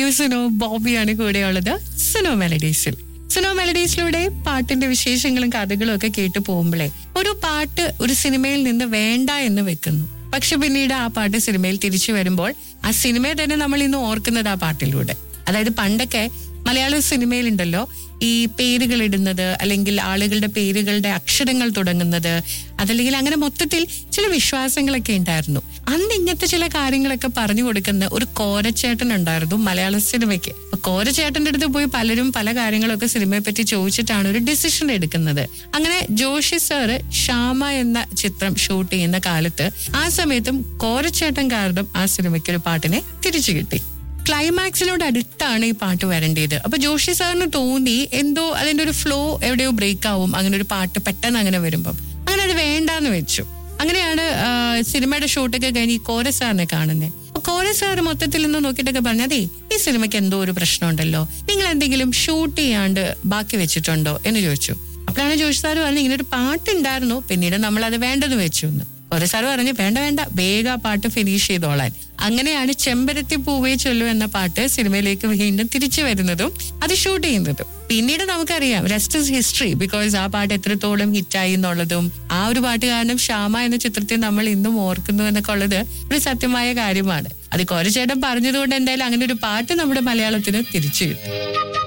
സുനോ ബോബിയാണ് കൂടെയുള്ളത് സുനോ മെലഡീസിൽ സുനോ മെലഡീസിലൂടെ പാട്ടിന്റെ വിശേഷങ്ങളും കഥകളും ഒക്കെ കേട്ടു പോകുമ്പോഴേ ഒരു പാട്ട് ഒരു സിനിമയിൽ നിന്ന് വേണ്ട എന്ന് വെക്കുന്നു പക്ഷെ പിന്നീട് ആ പാട്ട് സിനിമയിൽ തിരിച്ചു വരുമ്പോൾ ആ സിനിമയെ തന്നെ നമ്മൾ ഇന്ന് ഓർക്കുന്നത് ആ പാട്ടിലൂടെ അതായത് പണ്ടൊക്കെ മലയാള സിനിമയിലുണ്ടല്ലോ ഈ പേരുകൾ ഇടുന്നത് അല്ലെങ്കിൽ ആളുകളുടെ പേരുകളുടെ അക്ഷരങ്ങൾ തുടങ്ങുന്നത് അതല്ലെങ്കിൽ അങ്ങനെ മൊത്തത്തിൽ ചില വിശ്വാസങ്ങളൊക്കെ ഉണ്ടായിരുന്നു അന്ന് ഇങ്ങനത്തെ ചില കാര്യങ്ങളൊക്കെ പറഞ്ഞു കൊടുക്കുന്ന ഒരു കോരച്ചേട്ടൻ ഉണ്ടായിരുന്നു മലയാള സിനിമയ്ക്ക് അപ്പൊ കോരച്ചേട്ടന്റെ അടുത്ത് പോയി പലരും പല കാര്യങ്ങളൊക്കെ സിനിമയെ പറ്റി ചോദിച്ചിട്ടാണ് ഒരു ഡിസിഷൻ എടുക്കുന്നത് അങ്ങനെ ജോഷി സാറ് ഷാമ എന്ന ചിത്രം ഷൂട്ട് ചെയ്യുന്ന കാലത്ത് ആ സമയത്തും കോരച്ചേട്ടൻ കാരണം ആ സിനിമയ്ക്ക് ഒരു പാട്ടിനെ തിരിച്ചു കിട്ടി ക്ലൈമാക്സിനോട് അടുത്താണ് ഈ പാട്ട് വരേണ്ടത് അപ്പൊ ജോഷി സാറിന് തോന്നി എന്തോ അതിന്റെ ഒരു ഫ്ലോ എവിടെയോ ബ്രേക്ക് ആവും അങ്ങനെ ഒരു പാട്ട് പെട്ടെന്ന് അങ്ങനെ വരുമ്പം അങ്ങനെ അത് വേണ്ടാന്ന് വെച്ചു അങ്ങനെയാണ് ആ, സിനിമയുടെ ഷൂട്ടൊക്കെ കഴിഞ്ഞ് ഈ കോര സാറിനെ കാണുന്നത് അപ്പൊ കോര സാർ മൊത്തത്തിൽ നിന്ന് നോക്കിയിട്ടൊക്കെ പറഞ്ഞു അതെ ഈ സിനിമയ്ക്ക് എന്തോ ഒരു പ്രശ്നമുണ്ടല്ലോ നിങ്ങൾ എന്തെങ്കിലും ഷൂട്ട് ചെയ്യാണ്ട് ബാക്കി വെച്ചിട്ടുണ്ടോ എന്ന് ചോദിച്ചു അപ്പോഴാണ് ജോഷി സാർ പറഞ്ഞു ഇങ്ങനെ ഒരു പാട്ടുണ്ടായിരുന്നു പിന്നീട് നമ്മൾ അത് വേണ്ടെന്ന് വെച്ചു എന്ന് ഒരു സാറ് പറഞ്ഞു വേണ്ട വേണ്ട വേഗം ആ പാട്ട് ഫിനിഷ് ചെയ്തോളാൻ അങ്ങനെയാണ് ചെമ്പരത്തി പൂവേ ചൊല്ലു എന്ന പാട്ട് സിനിമയിലേക്ക് വീണ്ടും തിരിച്ചു വരുന്നതും അത് ഷൂട്ട് ചെയ്യുന്നതും പിന്നീട് നമുക്കറിയാം റെസ്റ്റ് ഇസ് ഹിസ്റ്ററി ബിക്കോസ് ആ പാട്ട് എത്രത്തോളം ഹിറ്റായി എന്നുള്ളതും ആ ഒരു പാട്ട് കാരണം ഷാമ എന്ന ചിത്രത്തെ നമ്മൾ ഇന്നും ഓർക്കുന്നു എന്നൊക്കെ ഉള്ളത് ഒരു സത്യമായ കാര്യമാണ് അത് കോരച്ചേട്ടൻ പറഞ്ഞതുകൊണ്ട് എന്തായാലും അങ്ങനെ ഒരു പാട്ട് നമ്മുടെ മലയാളത്തിന് തിരിച്ചു കിട്ടും